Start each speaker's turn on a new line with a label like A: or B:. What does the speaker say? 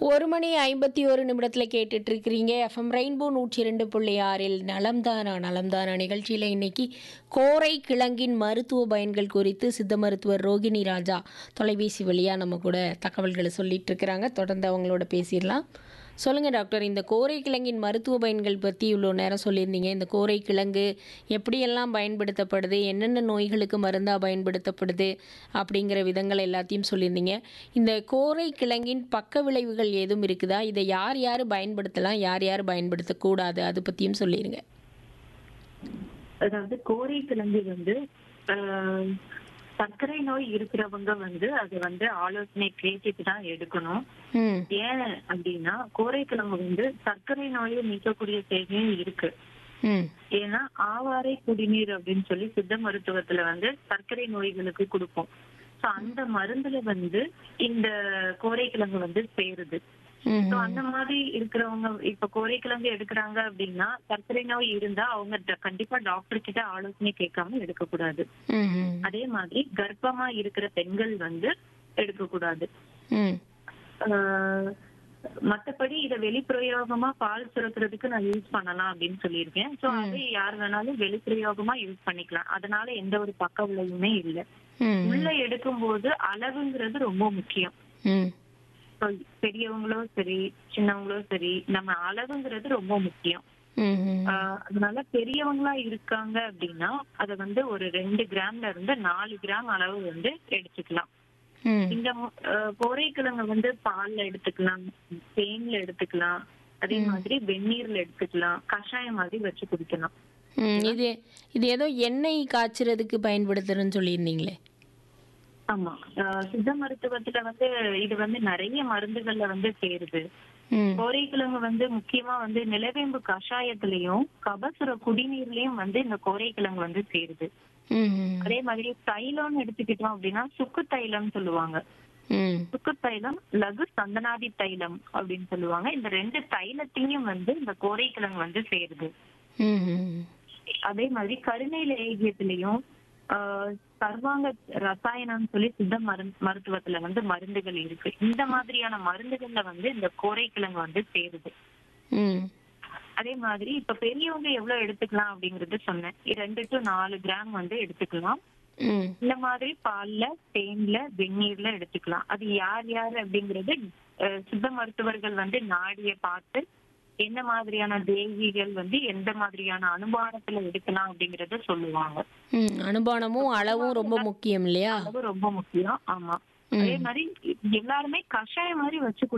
A: ஒரு மணி ஐம்பத்தி ஒரு நிமிடத்தில் கேட்டுட்டு இருக்கிறீங்க எஃப்எம் ரெயின்போ நூற்றி ரெண்டு புள்ளி ஆறில் நலம்தானா நலம்தானா நிகழ்ச்சியில் இன்னைக்கு கோரை கிழங்கின் மருத்துவ பயன்கள் குறித்து சித்த மருத்துவர் ரோகிணி ராஜா தொலைபேசி வழியாக நம்ம கூட தகவல்களை சொல்லிட்டு இருக்கிறாங்க தொடர்ந்து அவங்களோட பேசிடலாம் சொல்லுங்கள் டாக்டர் இந்த கோரை கிழங்கின் மருத்துவ பயன்கள் பற்றி இவ்வளோ நேரம் சொல்லியிருந்தீங்க இந்த கோரை கிழங்கு எப்படியெல்லாம் பயன்படுத்தப்படுது என்னென்ன நோய்களுக்கு மருந்தாக பயன்படுத்தப்படுது அப்படிங்கிற விதங்கள் எல்லாத்தையும் சொல்லியிருந்தீங்க இந்த கோரை கிழங்கின் பக்க விளைவுகள் ஏதும் இருக்குதா இதை யார் யார் பயன்படுத்தலாம் யார் யார் பயன்படுத்தக்கூடாது அதை பற்றியும் சொல்லிடுங்க
B: அதாவது கோரை கிழங்கு வந்து ஆஹ், சர்க்கரை நோய் இருக்கிறவங்க வந்து அது வந்து ஆலோசனை கேட்டுட்டு தான் எடுக்கணும்
A: ம்
B: ஏன் அப்படின்னா கோரை கிழங்கு வந்து சர்க்கரை நோயை நீக்கக்கூடிய செய்தியும் இருக்கு
A: ம்
B: ஏன்னா ஆவாரை குடிநீர் அப்படின்னு சொல்லி சித்த மருத்துவத்துல வந்து சர்க்கரை நோய்களுக்கு கொடுப்போம் சோ அந்த மருந்துல வந்து இந்த கோரைக்கிழங்கு வந்து சேருது
A: ம்
B: சோ அந்த மாதிரி இருக்கிறவங்க இப்ப கோரைக்கிழங்கு எடுக்கிறாங்க அப்படின்னா சர்க்கரை நோய் இருந்தா அவங்க ட- கண்டிப்பா டாக்டர் கிட்ட ஆலோசனை கேட்காம எடுக்க கூடாது
A: ம் ம்
B: அதே மாதிரி கர்ப்பமா இருக்கிற பெண்கள் வந்து எடுக்க கூடாது
A: ம்
B: ஆஹ் மத்தபடி இத வெளிப்பிரயோகமா பால் சுரக்கிறதுக்கு நான் யூஸ் பண்ணலாம் அப்படின்னு சொல்லியிருக்கேன் சோ அது யார் வேணாலும் வெளிப்பிரயோகமா யூஸ் பண்ணிக்கலாம் அதனால எந்த ஒரு பக்க விளைவுமே இல்ல
A: ம்
B: உள்ள எடுக்கும்போது அளவுங்கிறது ரொம்ப முக்கியம்
A: ம்
B: So, பெரியவங்களோ சரி சின்னவங்களோ சரி நம்ம அளவுங்கிறது ரொம்ப முக்கியம்
A: ம் ம்
B: ஆஹ் அதனால பெரியவங்களா இருக்காங்க அப்படின்னா அத வந்து ஒரு ரெண்டு கிராம்ல இருந்து நாலு கிராம் அளவு வந்து எடுத்துக்கலாம்
A: ம்
B: இந்த கோரைக்கிழங்கு வந்து பால்ல எடுத்துக்கலாம் தேன்ல எடுத்துக்கலாம் அதே மாதிரி வெந்நீர்ல எடுத்துக்கலாம் கஷாயம் மாதிரி வச்சு குடிக்கலாம்
A: ம் இது இது ஏதோ எண்ணெய் காய்ச்சறதுக்கு பயன்படுத்துறேன்னு சொல்லியிருந்தீங்களே
B: ஆமா ஆஹ் சித்த மருத்துவத்துல வந்து இது வந்து நிறைய மருந்துகள்ல வந்து சேருது
A: ம்
B: கோரைக்கிழங்கு வந்து முக்கியமா வந்து நிலவேம்பு கஷாயத்திலயும் கபசுர குடிநீர்லயும் வந்து இந்த கோரைக்கிழங்கு வந்து சேருது
A: ம் ம்
B: அதே மாதிரி தைலம்னு எடுத்துக்கிட்டோம் அப்படின்னா சுக்கு தைலம் சொல்லுவாங்க
A: ம்
B: சுக்கு தைலம் லகு சந்தனாதி தைலம் அப்படின்னு சொல்லுவாங்க இந்த ரெண்டு தைலத்தையும் வந்து இந்த கோரைக்கிழங்கு வந்து சேருது
A: ம் ம்
B: அதே மாதிரி கருணை லேகியத்திலையும் ஆஹ், சர்வாங்க ரசாயனம் சொல்லி சித்த மருந்து மருத்துவத்துல வந்து மருந்துகள் இருக்கு இந்த மாதிரியான மருந்துகள்ல வந்து இந்த கோரைக்கிழங்கு வந்து சேருது
A: ம்
B: அதே மாதிரி இப்ப பெரியவங்க எவ்வளவு எடுத்துக்கலாம் அப்படிங்கறது சொன்னேன் ரெண்டு டு நாலு கிராம் வந்து எடுத்துக்கலாம்
A: ம்
B: இந்த மாதிரி பால்ல தேன்ல வெந்நீர்ல எடுத்துக்கலாம் அது யார் யார் அப்படிங்கறது அஹ், சித்த மருத்துவர்கள் வந்து நாடிய பார்த்து என்ன மாதிரியான தேவிகள் வந்து எந்த மாதிரியான அனுமானத்துல எடுக்கலாம் அப்படிங்கறத சொல்லுவாங்க
A: ம் அனுபானமும் அளவும் ரொம்ப முக்கியம் இல்லையா
B: அது ரொம்ப முக்கியம் ஆமா அதே மாதிரி எல்லாருமே கஷாயம் மாதிரி வச்சு